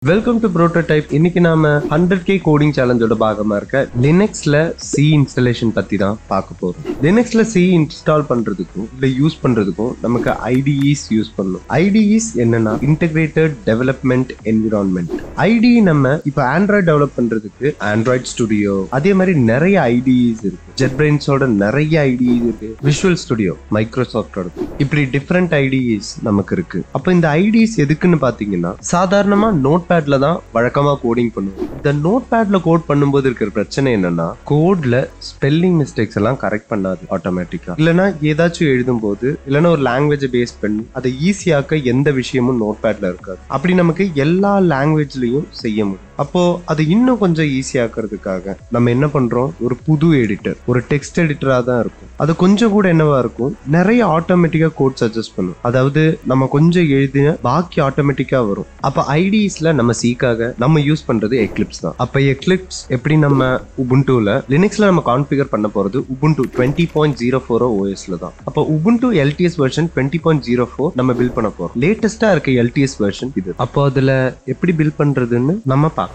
welcome to prototype இன்னைக்கு நாம hundred K coding சேலஞ்சோட பாகமா இருக்க லினக்ஸ்ல சி இன்ஸ்டலேஷன் பத்தி தான் பார்க்க போறோம் லினக்ஸ்ல சி இன்ஸ்டால் பண்றதுக்கும் இல்ல யூஸ் பண்றதுக்கும் நமக்கு ஐடிஇஸ் யூஸ் பண்ணணும் ஐடிஇஸ் என்னன்னா இன்டகிரேட்டட் டெவலப்மெண்ட் என்விரான்மெண்ட் ஐடி நம்ம இப்ப ஆண்ட்ராய்ட் டெவலப் பண்றதுக்கு ஆண்ட்ராய்ட் ஸ்டுடியோ அதே மாதிரி நிறைய ஐடிஇஸ் இருக்கு ஜெட் பிரெயின்ஸோட நிறைய ஐடிஇஸ் இருக்கு விஷுவல் ஸ்டுடியோ மைக்ரோசாஃப்டோட இப்படி டிஃப்ரெண்ட் ஐடிஇஸ் நமக்கு இருக்கு அப்ப இந்த ஐடிஸ் எதுக்குன்னு பாத்தீங்கன்னா சாதாரணமா நோட் பேட்ல தான் வழக்கமா கோடிங் பண்ணுவோம் இந்த நோட் பேட்ல கோட் பண்ணும்போது இருக்கிற பிரச்சனை என்னன்னா கோட்ல ஸ்பெல்லிங் மிஸ்டேக்ஸ் எல்லாம் கரெக்ட் பண்ணாது ஆட்டோமேட்டிக்கா இல்லனா ஏதாச்சும் எழுதும் போது இல்லனா ஒரு லாங்குவேஜை பேஸ் பண்ணி அதை ஈஸியாக்க எந்த விஷயமும் நோட் பேட்ல இருக்காது அப்படி நமக்கு எல்லா லாங்குவேஜ்லயும் செய்ய முடியும் அப்போ அது இன்னும் கொஞ்சம் ஈஸியாக்குறதுக்காக நம்ம என்ன பண்றோம் ஒரு புது எடிட்டர் ஒரு டெக்ஸ்ட் எடிட்டரா தான் இருக்கும் அது கொஞ்சம் கூட என்னவா இருக்கும் நிறைய ஆட்டோமேட்டிக்கா கோட் சஜஸ்ட் பண்ணும் அதாவது நம்ம கொஞ்சம் எழுதின பாக்கி ஆட்டோமேட்டிக்கா வரும் அப்ப ஐடிஸ்ல நம்ம சீக்காக நம்ம யூஸ் பண்றது எக்லிப்ஸ் தான் அப்ப எக்லிப்ஸ் எப்படி நம்ம உபுண்டுல லினக்ஸ்ல நம்ம கான்ஃபிகர் பண்ண போறது Ubuntu twenty point zero four ஓஎஸ்ல தான் அப்ப Ubuntu LTS version twenty point zero four நம்ம பில் பண்ண போறோம் லேட்டஸ்டா இருக்க எல்டிஎஸ் வெர்ஷன் இது அப்போ அதுல எப்படி பில் பண்றதுன்னு நம்ம பார்க்கலாம்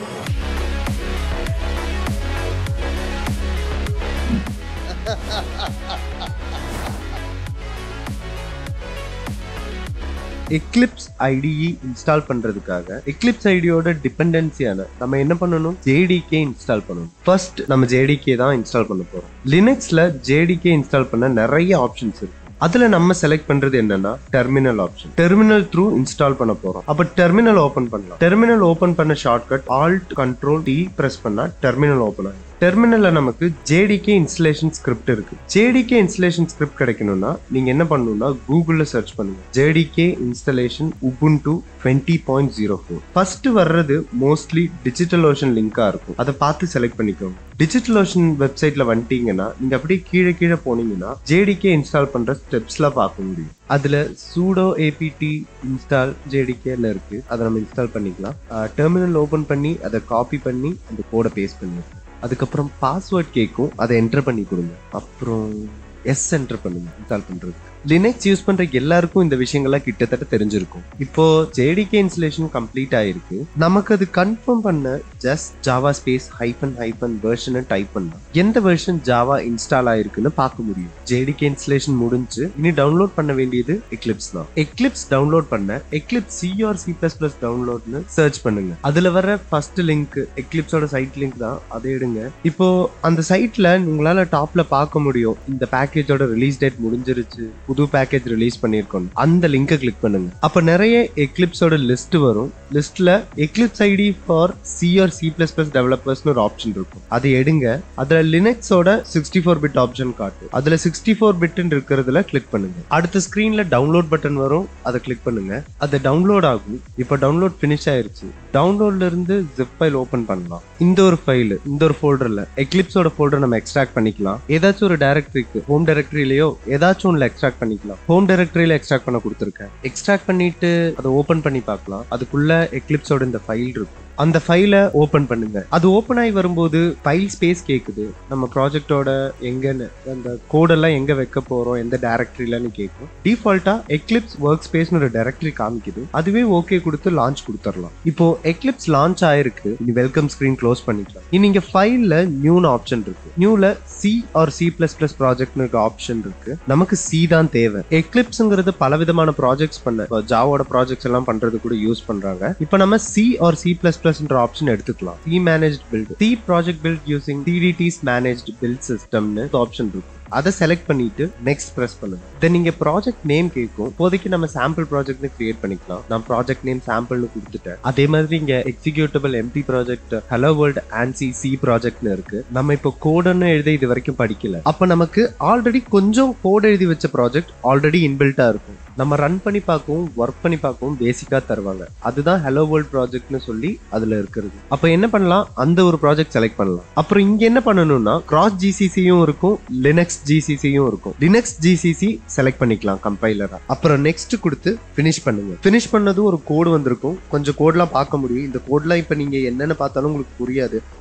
எக்லிப்ஸ் ஐடிஇ இன்ஸ்டால் பண்றதுக்காக எக்லிப்ஸ் ஐடியோட டிபெண்டன்சியான நம்ம என்ன பண்ணணும் ஜேடிகே இன்ஸ்டால் பண்ணணும் ஃபர்ஸ்ட் நம்ம ஜேடிகே தான் இன்ஸ்டால் பண்ண போறோம் லினக்ஸ்ல ஜேடிகே இன்ஸ்டால் பண்ண நிறைய ஆப்ஷன்ஸ் இருக்கு அதுல நம்ம செலக்ட் பண்றது என்னன்னா terminal option terminal through install பண்ண போறோம் அப்ப டெர்மினல் ஓபன் பண்ணலாம் டெர்மினல் ஓபன் பண்ண shortcut alt control T press பண்ணா டெர்மினல் ஓபன் ஆகும் டெர்மினல்ல நமக்கு ஜேடிகே இன்ஸ்டலேஷன் ஸ்கிரிப்ட் இருக்கு ஜேடிகே இன்ஸ்டலேஷன் ஸ்கிரிப்ட் கிடைக்கணும்னா நீங்க என்ன பண்ணணும்னா கூகுள்ல சர்ச் பண்ணுங்க JDK installation Ubuntu twenty point zero four first வர்றது மோஸ்ட்லி டிஜிட்டல் ஓஷன் லிங்கா இருக்கும் அதை பார்த்து செலக்ட் பண்ணிக்கோங்க டிஜிட்டல் ஓஷன் வெப்சைட்ல வந்துட்டீங்கன்னா நீங்க அப்படியே கீழே கீழே போனீங்கன்னா ஜேடிகே இன்ஸ்டால் பண்ற ஸ்டெப்ஸ்லாம் பார்க்க முடியும் அதுல சூடோ ஏபிடி இன்ஸ்டால் ஜேடிகேல இருக்கு அதை நம்ம இன்ஸ்டால் பண்ணிக்கலாம் டெர்மினல் ஓபன் பண்ணி அதை காப்பி பண்ணி அந்த கோடை பேஸ்ட் பண்ணிருக்கோம் அதுக்கப்புறம் பாஸ்வேர்ட் கேட்கும் அதை என்டர் பண்ணி கொடுங்க அப்புறம் எஸ் என்டர் பண்ணுங்க இன்ஸ்டால் பண்றதுக்கு லினக்ஸ் யூஸ் பண்ற எல்லாருக்கும் இந்த விஷயங்கள்லாம் கிட்டத்தட்ட தெரிஞ்சிருக்கும் இப்போ ஜேடிகே இன்ஸ்டலேஷன் கம்ப்ளீட் ஆயிருக்கு நமக்கு அது கன்ஃபார்ம் பண்ண just Java space hyphen hyphen வெர்ஷனை டைப் பண்ணலாம் எந்த வெர்ஷன் ஜாவா இன்ஸ்டால் ஆயிருக்குன்னு பார்க்க முடியும் ஜேடிகே இன்ஸ்டலேஷன் முடிஞ்சு இனி டவுன்லோட் பண்ண வேண்டியது எக்லிப்ஸ் தான் எக்லிப்ஸ் டவுன்லோட் பண்ண Eclipse C or C plus plus டவுன்லோட்னு சர்ச் பண்ணுங்க அதுல வர ஃபர்ஸ்ட் லிங்க் எக்லிப்ஸோட சைட் லிங்க் தான் அதை எடுங்க இப்போ அந்த சைட்ல உங்களால டாப்ல பார்க்க முடியும் இந்த பேக்கேஜோட ரிலீஸ் டேட் முடிஞ்சிருச்சு புது பேக்கேஜ் ரிலீஸ் பண்ணிருக்கோம் அந்த லிங்கை கிளிக் பண்ணுங்க அப்ப நிறைய எக்லிப்ஸோட லிஸ்ட் வரும் லிஸ்ட்ல Eclipse IDE for C or C plus plus டெவலப்பர்ஸ்னு ஒரு ஆப்ஷன் இருக்கும் அதை எடுங்க அதுல லினக்ஸோட சிக்ஸ்டி ஃபோர் பிட் ஆப்ஷன் காட்டு அதுல சிக்ஸ்டி ஃபோர் பிட் இருக்கிறதுல கிளிக் பண்ணுங்க அடுத்த ஸ்கிரீன்ல டவுன்லோட் பட்டன் வரும் அதை கிளிக் பண்ணுங்க அது டவுன்லோட் ஆகும் இப்போ டவுன்லோட் ஃபினிஷ் ஆயிருச்சு டவுன்லோட்ல இருந்து ஜிப் ஃபைல் ஓபன் பண்ணலாம் இந்த ஒரு ஃபைல் இந்த ஒரு ஃபோல்டர்ல எக்லிப்ஸோட ஃபோல்டர் நம்ம எக்ஸ்ட்ராக்ட் பண்ணிக்கலாம் ஏதாச்சும் ஒரு டைரக்டரிக்கு ஹோம் டைரக்டரியிலயோ ஏதாச்சும் ஒன்ல எக்ஸ்ட்ராக்ட் பண்ணிக்கலாம் ஹோம் டைரக்டரியில எக்ஸ்ட்ராக்ட் பண்ண கொடுத்துருக்கேன் எக்ஸ்ட்ராக்ட் பண்ணிட்டு அதை ஓபன் பண்ணி பார்க்கலாம் அதுக்குள்ள எக்லிப்ஸோட இந்த ஃபைல் இருக்கும் அந்த ஃபைலை ஓபன் பண்ணுங்க அது ஓபன் ஆகி வரும்போது ஃபைல் ஸ்பேஸ் கேக்குது நம்ம ப்ராஜெக்டோட எங்கன்னு அந்த கோடெல்லாம் எங்க வைக்க போறோம் எந்த டைரக்டரியிலன்னு கேட்கும் டிஃபால்ட்டா எக்லிப்ஸ் ஒர்க் ஸ்பேஸ்னு ஒரு டைரக்டரி காமிக்குது அதுவே ஓகே கொடுத்து லான்ச் கொடுத்துடலாம் இப்போ எக்லிப்ஸ் லான்ச் ஆயிருக்கு இனி வெல்கம் ஸ்கிரீன் க்ளோஸ் பண்ணிக்கலாம் இனி இங்க ஃபைல்ல நியூன்னு ஆப்ஷன் இருக்கு நியூல C or C plus plus ப்ராஜெக்ட்னு இருக்க ஆப்ஷன் இருக்கு நமக்கு சி தான் தேவை எக்லிப்ஸ்ங்கிறது பல விதமான ப்ராஜெக்ட்ஸ் பண்ண ஜாவோட ப்ராஜெக்ட்ஸ் எல்லாம் பண்றது கூட யூஸ் பண்றாங்க இப்போ நம்ம சி ஆர் சி பிளஸ் பிளஸ்ன்ற ஆப்ஷன் எடுத்துக்கலாம் C manage build C project build using டிடிடிஸ் மேனேஜ் பில்ட் சிஸ்டம்னு ஆப்ஷன் இருக்கும் அதை செலக்ட் பண்ணிட்டு நெக்ஸ்ட் பிரஸ் பண்ணுங்க தென் நீங்க ப்ராஜெக்ட் நேம் கேட்கும் இப்போதைக்கு நம்ம சாம்பிள் ப்ராஜெக்ட்னு கிரியேட் பண்ணிக்கலாம் நான் ப்ராஜெக்ட் நேம் சாம்பிள்னு கொடுத்துட்டேன் அதே மாதிரி இங்க executable empty project hello world ANSI C ப்ராஜெக்ட்னு இருக்கு நம்ம இப்போ கோடுன்னு எழுத இது வரைக்கும் படிக்கல அப்ப நமக்கு ஆல்ரெடி கொஞ்சம் கோட் எழுதி வச்ச ப்ராஜெக்ட் ஆல்ரெடி இன்பில்ட்டா இருக்கும் நம்ம ரன் பண்ணி பார்க்கவும் ஒர்க் பண்ணி பார்க்கவும் பேசிக்கா தருவாங்க அதுதான் ஹலோ வேர்ல்ட் ப்ராஜெக்ட்னு சொல்லி அதுல இருக்கிறது அப்ப என்ன பண்ணலாம் அந்த ஒரு ப்ராஜெக்ட் செலக்ட் பண்ணலாம் அப்புறம் இங்க என்ன பண்ணணும்னா கிராஸ் ஜிசிசியும் இருக்கும் லினக்ஸ் ஜிசிசியும் இருக்கும் லினக்ஸ் ஜிசிசி செலக்ட் பண்ணிக்கலாம் கம்பைலரா அப்புறம் நெக்ஸ்ட் கொடுத்து ஃபினிஷ் பண்ணுங்க ஃபினிஷ் பண்ணதும் ஒரு கோடு வந்திருக்கும் கொஞ்சம் கோட்லாம் பார்க்க முடியும் இந்த கோட்லாம் இப்ப நீங்க என்னன்னு பார்த்தாலும் உங்களுக்கு புரியாது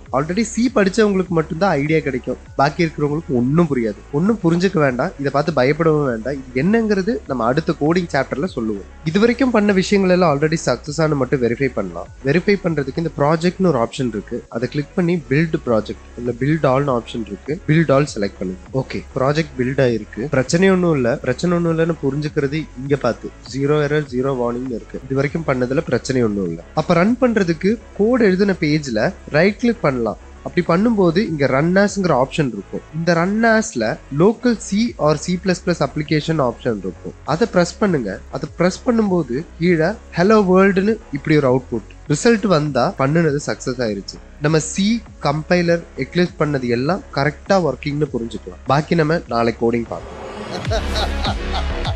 ஆல்ரெடி சி படிச்சவங்களுக்கு மட்டும்தான் ஐடியா கிடைக்கும் பாக்கி இருக்கிறவங்களுக்கு ஒன்றும் புரியாது ஒன்றும் புரிஞ்சுக்க வேண்டாம் இதை பார்த்து பயப்படவும் வேண்டாம் இது என்னங்கிறது நம்ம அடுத்த கோடிங் சாப்டர்ல சொல்லுவோம் இது வரைக்கும் பண்ண விஷயங்கள் எல்லாம் ஆல்ரெடி சக்சஸ் ஆனு மட்டும் வெரிஃபை பண்ணலாம் வெரிஃபை பண்றதுக்கு இந்த ப்ராஜெக்ட்னு ஒரு ஆப்ஷன் இருக்கு அதை கிளிக் பண்ணி பில்ட் ப்ராஜெக்ட் இல்ல பில்ட் ஆல்னு ஆப்ஷன் இருக்கு பில்ட் ஆல் செலக்ட் பண்ணுங்க ஓகே ப்ராஜெக்ட் பில்ட் ஆயிருக்கு பிரச்சனை ஒன்றும் இல்ல பிரச்சனை ஒன்றும் இல்லைன்னு புரிஞ்சுக்கிறது இங்க பார்த்து ஜீரோ எரர் ஜீரோ வார்னிங் இருக்கு இது வரைக்கும் பண்ணதுல பிரச்சனை ஒன்றும் இல்லை அப்ப ரன் பண்றதுக்கு கோட் எழுதின பேஜ்ல ரைட் கிளிக் பண்ணலாம் அப்படி பண்ணும்போது இங்க ரன் ஆஸ்ங்கிற ஆப்ஷன் இருக்கும் இந்த ரன் ஆஸ்ல local C or C plus plus application option இருக்கும் அதை ப்ரெஸ் பண்ணுங்க அதை ப்ரெஸ் பண்ணும்போது கீழே ஹலோ வேர்ல்டுன்னு இப்படி ஒரு அவுட்புட் ரிசல்ட் வந்தா பண்ணுனது சக்சஸ் ஆயிருச்சு நம்ம சி கம்பைலர் எக்லிப்ஸ் பண்ணது எல்லாம் கரெக்டா ஒர்க்கிங்னு புரிஞ்சுக்கலாம் பாக்கி நம்ம நாளைக்கு கோடிங் பார்க்கலாம்